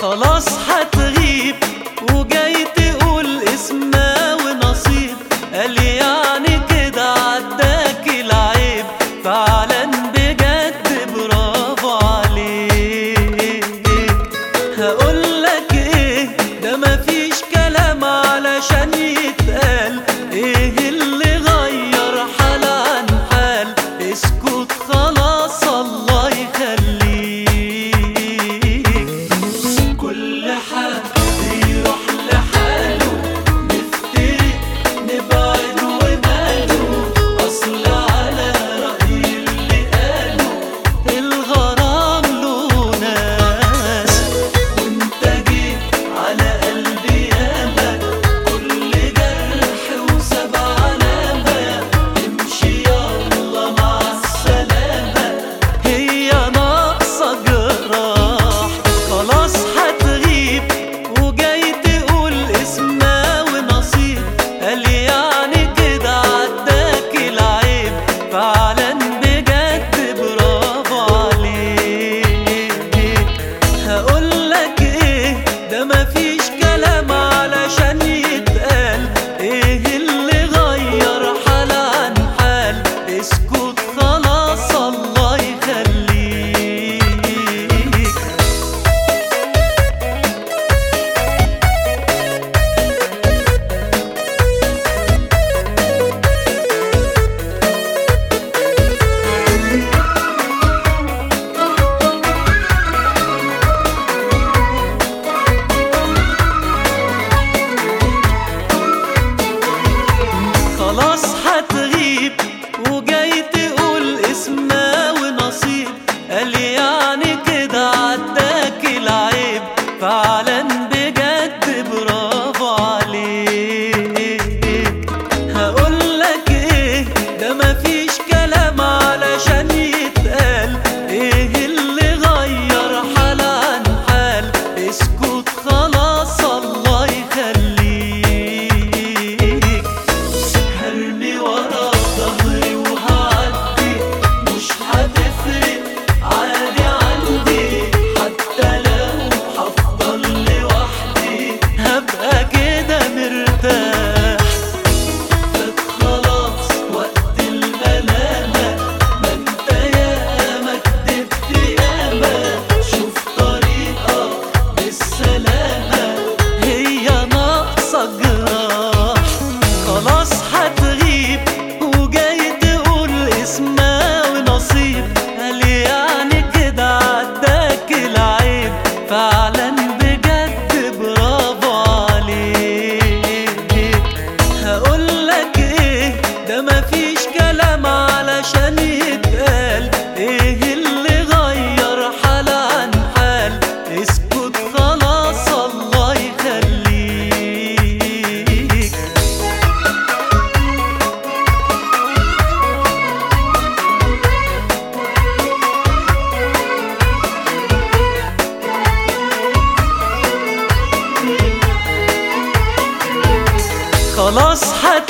خلاص هتغيب وجاي تقول اسمها ونصيب قال يعني كده عداك العيب فعلا بجد برافو عليك هقولك ايه ده مفيش كلام علشان يتقال ايه اللي غير حال عن حال اسكت خلاص الله يخليك كل حد يروح لحاله نفترق نبعد وماله اصل على رأي اللي قاله الغرام له ناس وانت جيت على قلبي ياما كل جرح وساب علامة امشي يلا مع السلامة هي ناقصة جراح خلاص هتغيب وجاي تقول اسمها ونصيب قال يعني كده عداك العيب فعلا بجد برافو عليك هقولك ايه ده مفيش كلام علشان يتقال ايه اللي غير حال عن حال اسكت خلاص الله يخليك خلاص هتغيب وجاي تقول اسمها ونصيب قال يعني كده عداك العيب فعلا بجد برافو عليك هقولك ايه ده مفيش كلام علشان يتقال ايه اللي غير حال عن حال اسكت خلاص الله يخليك هرمي ورا ظهري وهعدي مش هتفرق عادي عندي حتى لو هفضل لوحدي هبقى كده مرتاح فات خلاص وقت الملامة ما انت ياما كدبت ياما شوف طريقك بالسلامة هي ناقصة جراح خلاص هتغيب وجاي تقول اسمها ونصيب قال يعني كده عداك العيب فعلا بجد برافو عليك هقولك ايه ده مفيش كلام علشان يتقال ايه اللي غير حال عن حال اسكت خلاص الله يخليك خلاص هت